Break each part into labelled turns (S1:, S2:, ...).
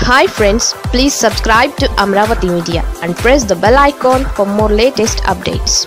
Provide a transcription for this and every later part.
S1: hi friends please subscribe to Amaravati media and press the bell icon for more latest updates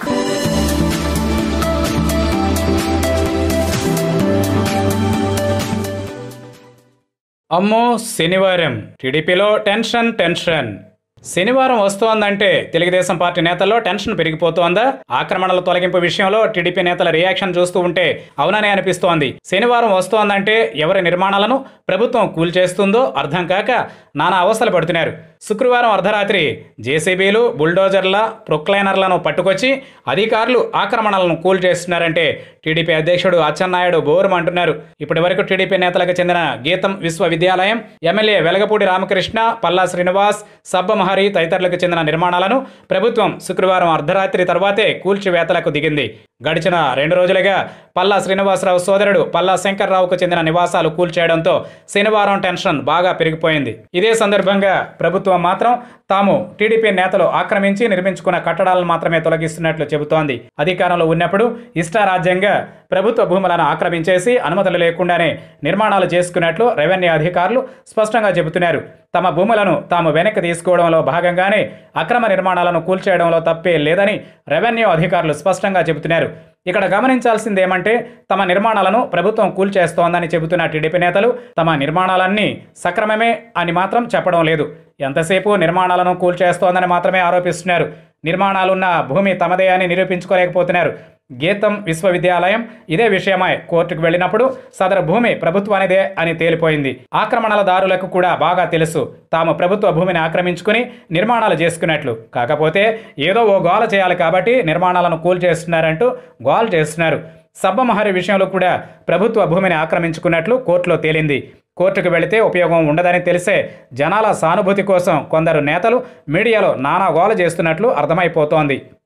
S2: అమ్మో శనివారం టీడీపీలో tension tension శనివారం వస్తోందంటే Telugu Desam party నేతల్లో టెన్షన్ పెరిగిపోతోందా ఆక్రమణల తొలగింపు విషయంలో టీడీపీ నేతల రియాక్షన్ చూస్తూ ఉంటే అవుననే అనిపిస్తోంది శనివారం వస్తోందంటే ఎవరి నిర్మాణాలను ప్రభుత్వం కూల్చేస్తుందో అర్థం కాక నానా అవస్థలు పడుతున్నారు శుక్రవారం అర్ధరాత్రి జేసీబీలు బుల్డోజర్ల ప్రొక్లైనర్లను పట్టుకొచ్చి అధికారులు ఆక్రమణలను కూల్చేస్తున్నారంటే టీడీపీ అధ్యక్షుడు అచ్చెన్నాయుడు బోరుం అంటున్నారు ఇప్పటి వరకు టీడీపీ నేతలకు చెందిన గీతం విశ్వవిద్యాలయం ఎమ్మెల్యే వెలగపూడి రామకృష్ణ పల్లా శ్రీనివాస్ సబ్బమహరి తదితరులకు చెందిన నిర్మాణాలను ప్రభుత్వం శుక్రవారం అర్ధరాత్రి తర్వాతే కూల్చివేతలకు దిగింది గడిచిన రెండు రోజులుగా పల్లా శ్రీనివాసరావు సోదరుడు పల్లా శంకర్రావుకు చెందిన నివాసాలు కూల్చేయడంతో శనివారం టెన్షన్ బాగా పెరిగిపోయింది ఇదే సందర్భంగా ప్రభుత్వం మాత్రం తాము టీడీపీ నేతలు ఆక్రమించి నిర్మించుకున్న కట్టడాలను మాత్రమే తొలగిస్తున్నట్లు చెబుతోంది అధికారంలో ఉన్నప్పుడు ఇష్టారాజ్యంగా ప్రభుత్వ భూములను ఆక్రమించేసి అనుమతులు లేకుండానే నిర్మాణాలు చేసుకున్నట్లు రెవెన్యూ అధికారులు స్పష్టంగా చెబుతున్నారు తమ భూములను తాము వెనక్కి తీసుకోవడంలో భాగంగానే అక్రమ నిర్మాణాలను కూల్చేయడంలో తప్పే లేదని రెవెన్యూ అధికారులు స్పష్టంగా చెబుతున్నారు ఇక్కడ గమనించాల్సింది ఏమంటే తమ నిర్మాణాలను ప్రభుత్వం కూల్చేస్తోందని చెబుతున్న టీడీపీ నేతలు తమ నిర్మాణాలన్నీ సక్రమమే అని మాత్రం చెప్పడం లేదు ఎంతసేపు నిర్మాణాలను కూల్చేస్తోందని మాత్రమే ఆరోపిస్తున్నారు నిర్మాణాలున్న భూమి తమదే అని నిరూపించుకోలేకపోతున్నారు గీతం విశ్వవిద్యాలయం ఇదే విషయమై కోర్టుకు వెళ్ళినప్పుడు సదరు భూమి ప్రభుత్వానిదే అని తేలిపోయింది ఆక్రమణలదారులకు కూడా బాగా తెలుసు తాము ప్రభుత్వ భూమిని ఆక్రమించుకుని నిర్మాణాలు చేసుకున్నట్లు కాకపోతే ఏదో ఓ గోల చేయాలి కాబట్టి నిర్మాణాలను కూల్చేస్తున్నారంటూ గోల్ చేస్తున్నారు సబ్బమహరి విషయంలో కూడా ప్రభుత్వ భూమిని ఆక్రమించుకున్నట్లు కోర్టులో తేలింది కోర్టుకు వెళితే ఉపయోగం ఉండదని తెలిసే జనాల సానుభూతి కోసం కొందరు నేతలు మీడియాలో నానా గోల చేస్తున్నట్లు అర్థమైపోతోంది